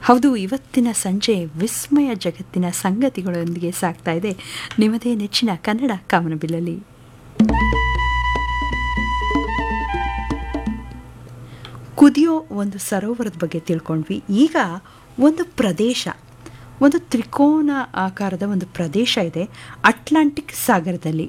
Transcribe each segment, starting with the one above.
ಹೌದು ಇವತ್ತಿನ ಸಂಜೆ ವಿಸ್ಮಯ ಜಗತ್ತಿನ ಸಂಗತಿಗಳೊಂದಿಗೆ ಸಾಗ್ತಾ ಇದೆ ನಿಮ್ಮದೇ ನೆಚ್ಚಿನ ಕನ್ನಡ ಕಾಮನಬಿಲ್ಲಲ್ಲಿ ಕುದಿಯೋ ಒಂದು ಸರೋವರದ ಬಗ್ಗೆ ತಿಳ್ಕೊಂಡ್ವಿ ಈಗ ಒಂದು ಪ್ರದೇಶ ಒಂದು ತ್ರಿಕೋನ ಆಕಾರದ ಒಂದು ಪ್ರದೇಶ ಇದೆ ಅಟ್ಲಾಂಟಿಕ್ ಸಾಗರದಲ್ಲಿ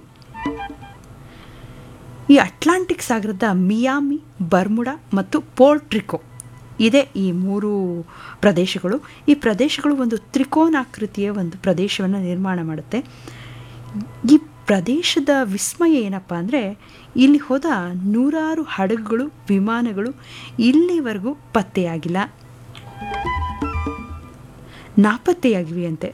ಈ ಅಟ್ಲಾಂಟಿಕ್ ಸಾಗರದ ಮಿಯಾಮಿ ಬರ್ಮುಡಾ ಮತ್ತು ಪೋರ್ಟ್ರಿಕೋ ಇದೆ ಈ ಮೂರು ಪ್ರದೇಶಗಳು ಈ ಪ್ರದೇಶಗಳು ಒಂದು ತ್ರಿಕೋನಾಕೃತಿಯ ಒಂದು ಪ್ರದೇಶವನ್ನು ನಿರ್ಮಾಣ ಮಾಡುತ್ತೆ ಈ ಪ್ರದೇಶದ ವಿಸ್ಮಯ ಏನಪ್ಪ ಅಂದರೆ ಇಲ್ಲಿ ಹೋದ ನೂರಾರು ಹಡಗುಗಳು ವಿಮಾನಗಳು ಇಲ್ಲಿವರೆಗೂ ಪತ್ತೆಯಾಗಿಲ್ಲ ನಾಪತ್ತೆಯಾಗಿವೆ ಅಂತೆ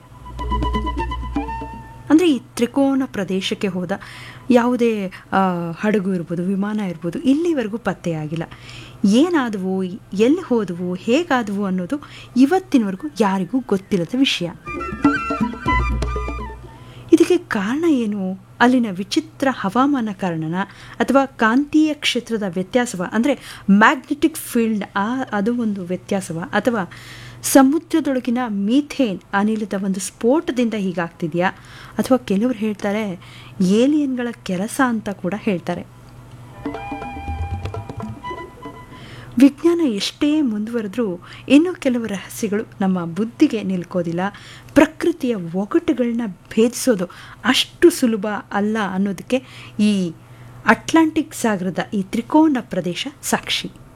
ಅಂದರೆ ಈ ತ್ರಿಕೋನ ಪ್ರದೇಶಕ್ಕೆ ಹೋದ ಯಾವುದೇ ಆ, ಹಡಗು ಇರ್ಬೋದು ವಿಮಾನ ಇರ್ಬೋದು ಇಲ್ಲಿವರೆಗೂ ಪತ್ತೆಯಾಗಿಲ್ಲ ಏನಾದವು ಎಲ್ಲಿ ಹೋದವು ಹೇಗಾದವು ಅನ್ನೋದು ಇವತ್ತಿನವರೆಗೂ ಯಾರಿಗೂ ಗೊತ್ತಿಲ್ಲದ ವಿಷಯ ಇದಕ್ಕೆ ಕಾರಣ ಏನು ಅಲ್ಲಿನ ವಿಚಿತ್ರ ಹವಾಮಾನ ಕಾರಣನ ಅಥವಾ ಕಾಂತೀಯ ಕ್ಷೇತ್ರದ ವ್ಯತ್ಯಾಸವ ಅಂದರೆ ಮ್ಯಾಗ್ನೆಟಿಕ್ ಫೀಲ್ಡ್ ಆ ಅದು ಒಂದು ವ್ಯತ್ಯಾಸವ ಅಥವಾ ಸಮುದ್ರದೊಳಗಿನ ಮೀಥೇನ್ ಅನಿಲದ ಒಂದು ಸ್ಫೋಟದಿಂದ ಹೀಗಾಗ್ತಿದೆಯಾ ಅಥವಾ ಕೆಲವರು ಹೇಳ್ತಾರೆ ಏಲಿಯನ್ಗಳ ಕೆಲಸ ಅಂತ ಕೂಡ ಹೇಳ್ತಾರೆ ವಿಜ್ಞಾನ ಎಷ್ಟೇ ಮುಂದುವರೆದ್ರೂ ಇನ್ನೂ ಕೆಲವು ರಹಸ್ಯಗಳು ನಮ್ಮ ಬುದ್ಧಿಗೆ ನಿಲ್ಕೋದಿಲ್ಲ ಪ್ರಕೃತಿಯ ಒಗಟುಗಳನ್ನ ಭೇದಿಸೋದು ಅಷ್ಟು ಸುಲಭ ಅಲ್ಲ ಅನ್ನೋದಕ್ಕೆ ಈ ಅಟ್ಲಾಂಟಿಕ್ ಸಾಗರದ ಈ ತ್ರಿಕೋನ ಪ್ರದೇಶ ಸಾಕ್ಷಿ